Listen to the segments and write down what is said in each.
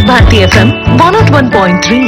Bharati FM one naught one point three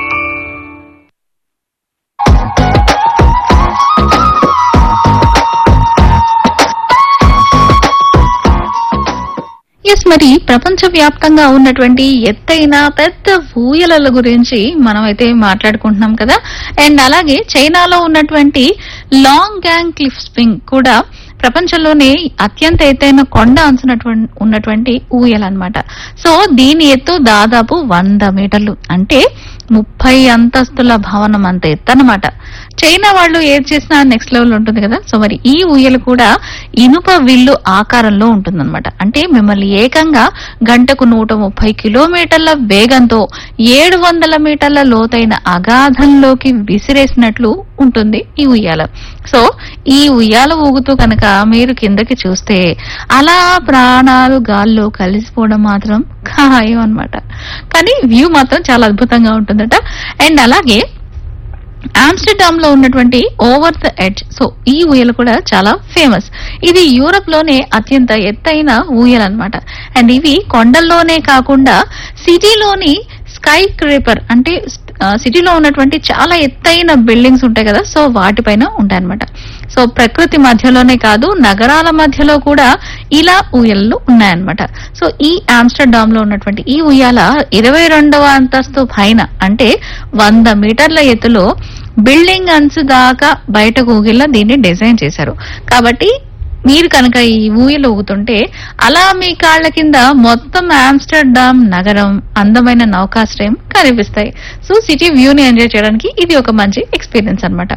yes మరి ప్రపంచ వ్యాప్తంగా ఉన్నటువంటి ఎత్తైన పెద్ద ఊయలల గురించి మనం అయితే మాట్లాడుకుంటున్నాం కదా అండ్ అలాగే చైనాలో ఉన్నటువంటి లాంగ్ గ్యాంగ్ క్లిఫ్ స్వింగ్ కూడా ప్రపంచంలోనే అత్యంత ఎత్తైన కొండ అంచునటువంటి ఉన్నటువంటి ఊయల అన్నమాట సో దీని ఎత్తు దాదాపు వంద మీటర్లు అంటే ముప్పై అంతస్తుల భవనం అంత ఎత్తు అనమాట చైనా వాళ్ళు ఏది చేసినా నెక్స్ట్ లెవెల్ ఉంటుంది కదా సో మరి ఈ ఊయల కూడా ఇనుప విల్లు ఆకారంలో ఉంటుందన్నమాట అంటే మిమ్మల్ని ఏకంగా గంటకు నూట ముప్పై కిలోమీటర్ల వేగంతో ఏడు వందల మీటర్ల లోతైన అగాధంలోకి విసిరేసినట్లు ఉంటుంది ఈ ఉయ్యాల సో ఈ ఉయ్యాల ఊగుతూ కనుక మీరు కిందకి చూస్తే అలా ప్రాణాలు గాల్లో కలిసిపోవడం మాత్రం ఖాయం అన్నమాట కానీ వ్యూ మాత్రం చాలా అద్భుతంగా ఉంటుందట అండ్ అలాగే ఆమ్స్టర్డామ్ లో ఉన్నటువంటి ఓవర్ ద ఎడ్జ్ సో ఈ ఊయల కూడా చాలా ఫేమస్ ఇది యూరప్ లోనే అత్యంత ఎత్తైన ఊయల అన్నమాట అండ్ ఇవి కొండల్లోనే కాకుండా సిటీలోని స్కై క్రేపర్ అంటే ఆ, సిటీలో ఉన్నటువంటి చాలా ఎత్తైన బిల్డింగ్స్ ఉంటాయి కదా సో వాటిపైన ఉంటాయన్నమాట సో ప్రకృతి మధ్యలోనే కాదు నగరాల మధ్యలో కూడా ఇలా ఊయలలు ఉన్నాయన్నమాట సో ఈ ఆమ్స్టర్డామ్ లో ఉన్నటువంటి ఈ ఉయ్యాల ఇరవై రెండవ అంతస్తు పైన అంటే వంద మీటర్ల ఎత్తులో బిల్డింగ్ అంచు దాకా బయటకు ఊగిలా దీన్ని డిజైన్ చేశారు కాబట్టి మీరు కనుక ఈ ఊయలు ఊగుతుంటే అలా మీ కాళ్ళ కింద మొత్తం ఆమ్స్టర్డామ్ నగరం అందమైన నౌకాశ్రయం కనిపిస్తాయి సో సిటీ వ్యూని ఎంజాయ్ చేయడానికి ఇది ఒక మంచి ఎక్స్పీరియన్స్ అన్నమాట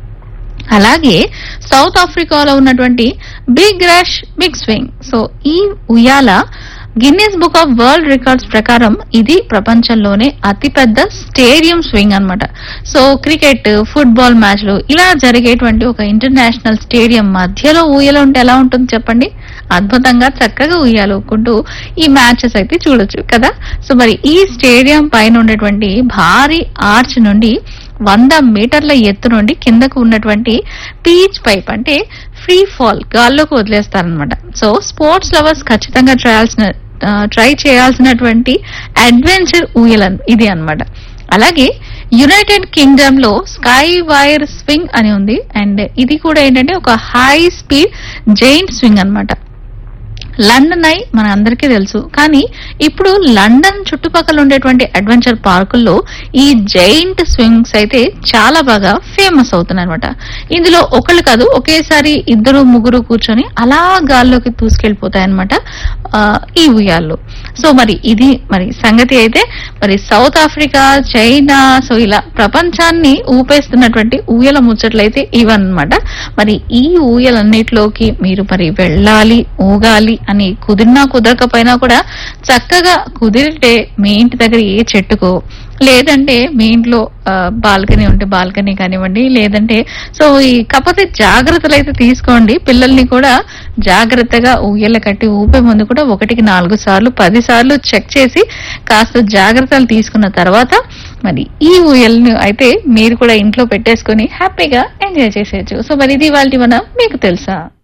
అలాగే సౌత్ ఆఫ్రికాలో ఉన్నటువంటి big rush big swing so ఈ ఉయ్యాల Guinness Book of World Records ప్రకారం ఇది ప్రపంచంలోనే అతిపెద్ద స్టేడియం స్వింగ్ అన్నమాట సో క్రికెట్ ఫుట్బాల్ మ్యాచ్లు ఇలా జరిగేటువంటి ఒక ఇంటర్నేషనల్ స్టేడియం మధ్యలో ఊయల ఉంటే ఎలా ఉంటుంది చెప్పండి అద్భుతంగా చక్కగా ఉయ్యాలనుకుంటూ ఈ మ్యాచెస్ అయితే చూడొచ్చు కదా సో మరి ఈ స్టేడియం పైన ఉండేటువంటి భారీ ఆర్చ్ నుండి వంద మీటర్ల ఎత్తు నుండి కిందకు ఉన్నటువంటి పీచ్ పైప్ అంటే ఫ్రీ ఫాల్ గాల్లోకి వదిలేస్తారనమాట సో స్పోర్ట్స్ లవర్స్ ఖచ్చితంగా ట్రయాల్సిన ట్రై చేయాల్సినటువంటి అడ్వెంచర్ ఊయలన్ ఇది అన్నమాట అలాగే యునైటెడ్ కింగ్డమ్ లో స్కై వైర్ స్వింగ్ అని ఉంది అండ్ ఇది కూడా ఏంటంటే ఒక హై స్పీడ్ జైంట్ స్వింగ్ అన్నమాట లండన్ ఐ మన అందరికీ తెలుసు కానీ ఇప్పుడు లండన్ చుట్టుపక్కల ఉండేటువంటి అడ్వెంచర్ పార్కుల్లో ఈ జైంట్ స్వింగ్స్ అయితే చాలా బాగా ఫేమస్ అవుతున్నాయి అనమాట ఇందులో ఒకళ్ళు కాదు ఒకేసారి ఇద్దరు ముగ్గురు కూర్చొని అలా గాల్లోకి దూసుకెళ్లిపోతాయి అనమాట ఈ ఉయ్యాల్లో సో మరి ఇది మరి సంగతి అయితే మరి సౌత్ ఆఫ్రికా చైనా సో ఇలా ప్రపంచాన్ని ఊపేస్తున్నటువంటి ఊయల ముచ్చట్లయితే ఇవన్నమాట మరి ఈ ఊయలన్నిటిలోకి మీరు మరి వెళ్ళాలి ఊగాలి అని కుదిరినా కుదరకపోయినా కూడా చక్కగా కుదిరితే మీ ఇంటి దగ్గర ఏ చెట్టుకో లేదంటే మీ ఇంట్లో బాల్కనీ ఉంటే బాల్కనీ కానివ్వండి లేదంటే సో ఈ కాకపోతే జాగ్రత్తలు అయితే తీసుకోండి పిల్లల్ని కూడా జాగ్రత్తగా ఊయల కట్టి ఊపే ముందు కూడా ఒకటికి నాలుగు సార్లు పది సార్లు చెక్ చేసి కాస్త జాగ్రత్తలు తీసుకున్న తర్వాత మరి ఈ ఊయల్ని అయితే మీరు కూడా ఇంట్లో పెట్టేసుకొని హ్యాపీగా ఎంజాయ్ చేసేయచ్చు సో మరి ఇది వాళ్ళ మన మీకు తెలుసా